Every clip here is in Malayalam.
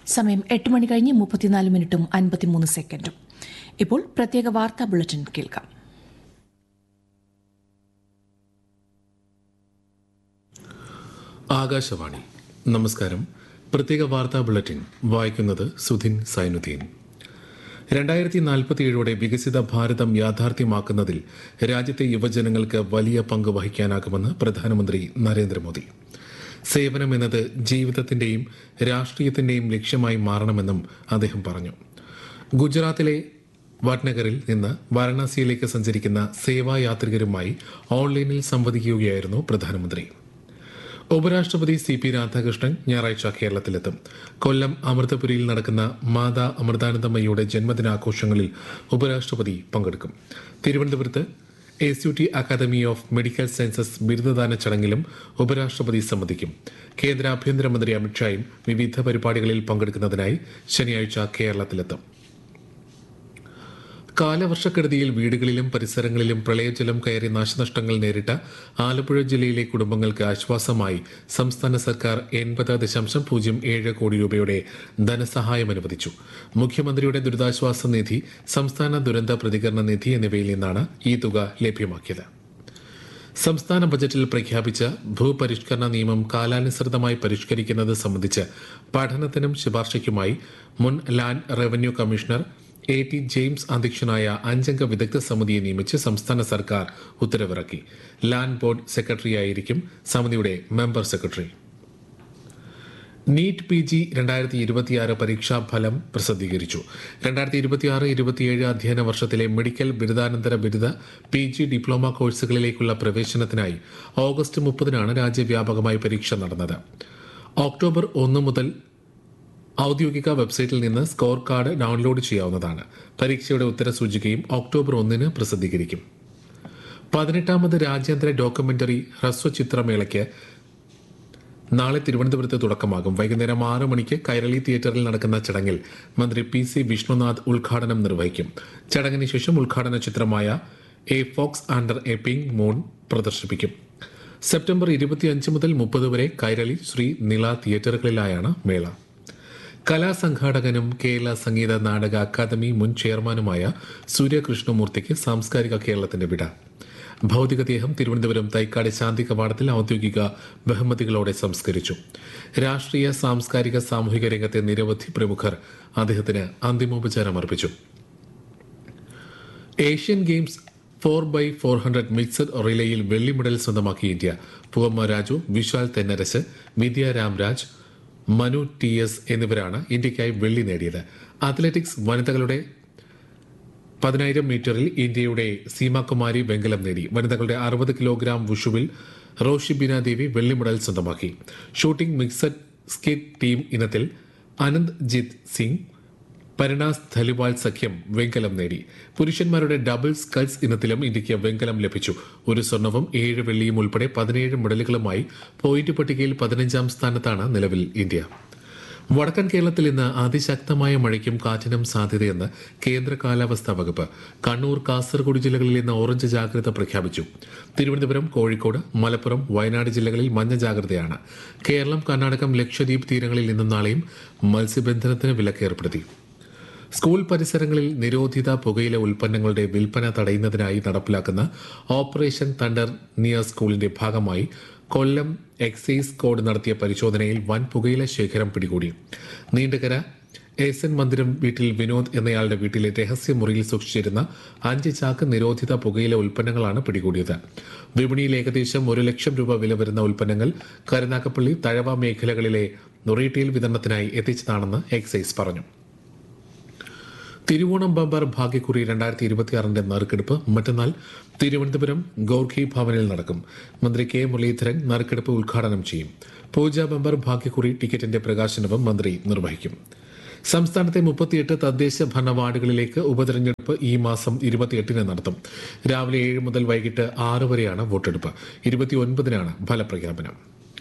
സമയം എട്ട് മണി കഴിഞ്ഞ് മുപ്പത്തിനാല് മിനിറ്റും അൻപത്തിമൂന്ന് സെക്കൻഡും ഇപ്പോൾ പ്രത്യേക വാർത്താ ബുള്ളറ്റിൻ കേൾക്കാം ആകാശവാണി നമസ്കാരം പ്രത്യേക വാർത്താ ബുള്ളറ്റിൻ വായിക്കുന്നത് സുധിൻ സൈനുദ്ദീൻ രണ്ടായിരത്തി നാൽപ്പത്തിയേഴോടെ വികസിത ഭാരതം യാഥാർത്ഥ്യമാക്കുന്നതിൽ രാജ്യത്തെ യുവജനങ്ങൾക്ക് വലിയ പങ്ക് വഹിക്കാനാകുമെന്ന് പ്രധാനമന്ത്രി നരേന്ദ്രമോദി സേവനം എന്നത് ജീവിതത്തിന്റെയും രാഷ്ട്രീയത്തിന്റെയും ലക്ഷ്യമായി മാറണമെന്നും അദ്ദേഹം പറഞ്ഞു ഗുജറാത്തിലെ വട്നഗറിൽ നിന്ന് വാരണാസിയിലേക്ക് സഞ്ചരിക്കുന്ന സേവായാത്രികരുമായി ഓൺലൈനിൽ സംവദിക്കുകയായിരുന്നു പ്രധാനമന്ത്രി ഉപരാഷ്ട്രപതി സി പി രാധാകൃഷ്ണൻ ഞായറാഴ്ച കേരളത്തിലെത്തും കൊല്ലം അമൃതപുരിയിൽ നടക്കുന്ന മാതാ അമൃതാനന്ദമയ്യയുടെ ജന്മദിനാഘോഷങ്ങളിൽ ഉപരാഷ്ട്രപതി പങ്കെടുക്കും തിരുവനന്തപുരത്ത് S U T academy of medical sciences ബിരുദദാന ചടങ്ങിലും ഉപരാഷ്ട്രപതി സംബന്ധിക്കും കേന്ദ്ര ആഭ്യന്തരമന്ത്രി അമിത്ഷായും വിവിധ പരിപാടികളിൽ പങ്കെടുക്കുന്നതിനായി ശനിയാഴ്ച കേരളത്തിലെത്തും കാലവർഷക്കെടുതിയിൽ വീടുകളിലും പരിസരങ്ങളിലും പ്രളയജലം കയറി നാശനഷ്ടങ്ങൾ നേരിട്ട ആലപ്പുഴ ജില്ലയിലെ കുടുംബങ്ങൾക്ക് ആശ്വാസമായി സംസ്ഥാന സർക്കാർ എൺപത് ദശാംശം പൂജ്യം ഏഴ് കോടി രൂപയുടെ ധനസഹായം അനുവദിച്ചു മുഖ്യമന്ത്രിയുടെ ദുരിതാശ്വാസ നിധി സംസ്ഥാന ദുരന്ത പ്രതികരണ നിധി എന്നിവയിൽ നിന്നാണ് ഈ തുക ലഭ്യമാക്കിയത് സംസ്ഥാന ബജറ്റിൽ പ്രഖ്യാപിച്ച ഭൂപരിഷ്കരണ നിയമം കാലാനുസൃതമായി പരിഷ്കരിക്കുന്നത് സംബന്ധിച്ച് പഠനത്തിനും ശുപാർശയ്ക്കുമായി മുൻ land revenue commissioner A T James അധ്യക്ഷനായ അഞ്ചംഗ വിദഗ്ധ സമിതിയെ നിയമിച്ച് സംസ്ഥാന സർക്കാർ ഉത്തരവിറക്കി ലാൻഡ് ബോർഡ് സെക്രട്ടറിയായിരിക്കും സമിതിയുടെ member secretary NEET P G രണ്ടായിരത്തി ഇരുപത്തിയാറ് പരീക്ഷാ ഫലം പ്രസിദ്ധീകരിച്ചു രണ്ടായിരത്തി ഇരുപത്തിയാറ് ഇരുപത്തിയേഴ് അധ്യയന വർഷത്തിലെ മെഡിക്കൽ ബിരുദാനന്തര ബിരുദ പി ജി ഡിപ്ലോമ കോഴ്സുകളിലേക്കുള്ള പ്രവേശനത്തിനായി ഓഗസ്റ്റ് മുപ്പതിനാണ് രാജ്യവ്യാപകമായി പരീക്ഷ നടന്നത് ഒക്ടോബർ ഒന്ന് മുതൽ ഔദ്യോഗിക വെബ്സൈറ്റിൽ നിന്ന് സ്കോർ കാർഡ് ഡൗൺലോഡ് ചെയ്യാവുന്നതാണ് പരീക്ഷയുടെ ഉത്തരസൂചികയും ഒക്ടോബർ ഒന്നിന് പ്രസിദ്ധീകരിക്കും പതിനെട്ടാമത് രാജ്യാന്തര ഡോക്യുമെന്ററി ഹ്രസ്വചിത്രമേളയ്ക്ക് നാളെ തിരുവനന്തപുരത്ത് തുടക്കമാകും വൈകുന്നേരം ആറ് മണിക്ക് കൈരളി തിയേറ്ററിൽ നടക്കുന്ന ചടങ്ങിൽ മന്ത്രി പി സി വിഷ്ണുനാഥ് ഉദ്ഘാടനം നിർവഹിക്കും ചടങ്ങിന് ശേഷം ഉദ്ഘാടന ചിത്രമായ a fox under a pink moon പ്രദർശിപ്പിക്കും സെപ്റ്റംബർ ഇരുപത്തിയഞ്ച് മുതൽ മുപ്പത് വരെ കൈരളി ശ്രീ നില തിയേറ്ററുകളിലായാണ് മേള കലാസംഘാടകനും കേരള സംഗീത നാടക അക്കാദമി മുൻ ചെയർമാനുമായ സൂര്യകൃഷ്ണമൂർത്തിക്ക് സാംസ്കാരിക കേരളത്തിന്റെ വിട ഭൗതികദേഹം തിരുവനന്തപുരം തൈക്കാട് ശാന്തി കവാടത്തിൽ ഔദ്യോഗിക ബഹുമതികളോടെ സംസ്കരിച്ചു രാഷ്ട്രീയ സാംസ്കാരിക സാമൂഹിക രംഗത്തെ നിരവധി പ്രമുഖർ അദ്ദേഹത്തിന് അന്തിമോപചാരം അർപ്പിച്ചു Asian games four by four hundred mixed റിലേയിൽ വെള്ളി മെഡൽ സ്വന്തമാക്കി India Poovamma Raju Vishal Thennarasu Vidya Ramraj Manu T S എന്നിവരാണ് ഇന്ത്യയ്ക്കായി വെള്ളി നേടിയത് അത്ലറ്റിക്സ് വനിതകളുടെ പതിനായിരം മീറ്ററിൽ ഇന്ത്യയുടെ സീമാകുമാരി വെങ്കലം നേടി വനിതകളുടെ അറുപത് കിലോഗ്രാം വുഷുവിൽ റോഷിബിന ദേവി വെള്ളി മെഡൽ സ്വന്തമാക്കി ഷൂട്ടിംഗ് മിക്സഡ് സ്കിറ്റ് ടീം ഇനത്തിൽ അനന്ത് ജിത് സിംഗ് പരിണാസ് ധലിവാൾ സഖ്യം വെങ്കലം നേടി പുരുഷന്മാരുടെ ഡബിൾ സ്കൾസ് ഇനത്തിലും ഇന്ത്യയ്ക്ക് വെങ്കലം ലഭിച്ചു ഒരു സ്വർണവും ഏഴ് വെള്ളിയും ഉൾപ്പെടെ പതിനേഴ് മെഡലുകളുമായി പോയിന്റ് പട്ടികയിൽ പതിനഞ്ചാം സ്ഥാനത്താണ് നിലവിൽ ഇന്ത്യ വടക്കൻ കേരളത്തിൽ ഇന്ന് അതിശക്തമായ മഴയ്ക്കും കാറ്റിനും സാധ്യതയെന്ന് കേന്ദ്ര കാലാവസ്ഥാ വകുപ്പ് കണ്ണൂർ കാസർഗോഡ് ജില്ലകളിൽ ഇന്ന് ഓറഞ്ച് ജാഗ്രത പ്രഖ്യാപിച്ചു തിരുവനന്തപുരം കോഴിക്കോട് മലപ്പുറം വയനാട് ജില്ലകളിൽ മഞ്ഞ ജാഗ്രതയാണ് കേരളം കർണാടകം ലക്ഷദ്വീപ് തീരങ്ങളിൽ ഇന്നും നാളെയും മത്സ്യബന്ധനത്തിന് വിലക്കേർപ്പെടുത്തി സ്കൂൾ പരിസരങ്ങളിൽ നിരോധിത പുകയില ഉൽപ്പന്നങ്ങളുടെ വിൽപ്പന തടയുന്നതിനായി നടപ്പിലാക്കുന്ന ഓപ്പറേഷൻ തണ്ടർ നിയർ സ്കൂളിന്റെ ഭാഗമായി കൊല്ലം എക്സൈസ് കോഡ് നടത്തിയ പരിശോധനയിൽ വൻ പുകയില ശേഖരം പിടികൂടി നീണ്ടകര എസ് എൻ മന്ദിരം വീട്ടിൽ വിനോദ് എന്നയാളുടെ വീട്ടിലെ രഹസ്യമുറിയിൽ സൂക്ഷിച്ചിരുന്ന അഞ്ച് ചാക്ക് നിരോധിത പുകയില ഉൽപ്പന്നങ്ങളാണ് പിടികൂടിയത് വിപണിയിൽ ഏകദേശം ഒരു ലക്ഷം രൂപ വില വരുന്ന ഉൽപ്പന്നങ്ങൾ കരുനാഗപ്പള്ളി തഴവ മേഖലകളിലെ റീറ്റെയിൽ വിതരണത്തിനായി എത്തിച്ചതാണെന്ന് എക്സൈസ് പറഞ്ഞു തിരുവോണം ബമ്പർ ഭാഗ്യക്കുറി രണ്ടായിരത്തി ഇരുപത്തിയാറിന്റെ നറുക്കെടുപ്പ് മറ്റന്നാൾ തിരുവനന്തപുരം ഗോർഖി ഭവനിൽ നടക്കും മന്ത്രി കെ മുരളീധരൻ നറുക്കെടുപ്പ് ഉദ്ഘാടനം ചെയ്യും പൂജ ബമ്പർ ഭാഗ്യക്കുറി ടിക്കറ്റിന്റെ പ്രകാശനവും മന്ത്രി നിർവഹിക്കും സംസ്ഥാനത്തെ മുപ്പത്തിയെട്ട് തദ്ദേശ ഭരണ വാർഡുകളിലേക്ക് ഉപതെരഞ്ഞെടുപ്പ് ഈ മാസം ഇരുപത്തിയെട്ടിന് നടത്തും രാവിലെ ഏഴ് മുതൽ വൈകിട്ട് ആറ് വരെയാണ് വോട്ടെടുപ്പ് ഇരുപത്തിയൊൻപതിനാണ് ഫലപ്രഖ്യാപനം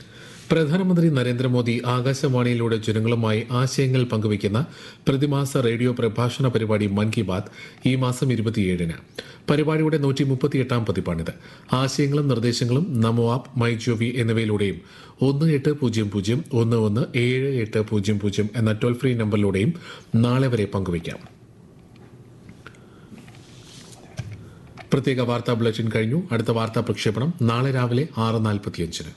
പ്രധാനമന്ത്രി നരേന്ദ്രമോദി ആകാശവാണിയിലൂടെ ജനങ്ങളുമായി ആശയങ്ങൾ പങ്കുവയ്ക്കുന്ന പ്രതിമാസ റേഡിയോ പ്രഭാഷണ പരിപാടി മൻ കി ബാത് ഈ മാസം ഇരുപത്തിയേഴിന് പരിപാടിയുടെ നൂറ്റി മുപ്പത്തിയെട്ടാം പതിപ്പാണിത് ആശയങ്ങളും നിർദ്ദേശങ്ങളും നമോ ആപ്പ് മൈ ജോവി എന്നിവയിലൂടെയും ഒന്ന് എട്ട് പൂജ്യം പൂജ്യം ഒന്ന് ഒന്ന് ഏഴ് എട്ട് പൂജ്യം പൂജ്യം എന്ന ടോൾ ഫ്രീ നമ്പറിലൂടെയും നാളെ വരെ പങ്കുവയ്ക്കാം പ്രത്യേക വാർത്താ ബുള്ളറ്റിൻ കഴിഞ്ഞു അടുത്ത വാർത്താ പ്രക്ഷേപണം നാളെ രാവിലെ ആറ് നാൽപ്പത്തിയഞ്ചിന്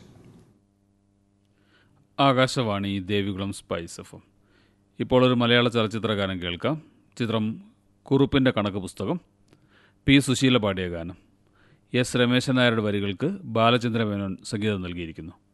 ആകാശവാണി ദേവികുളം സ്പൈസ് എഫ് ഇപ്പോൾ ഒരു മലയാള ചലച്ചിത്ര ഗാനം കേൾക്കാം ചിത്രം കുറുപ്പിൻ്റെ കണക്ക് പുസ്തകം പി സുശീല പാടിയ ഗാനം എസ് രമേശൻ നായരുടെ വരികൾക്ക് ബാലചന്ദ്ര മേനോൻ സംഗീതം നൽകിയിരിക്കുന്നു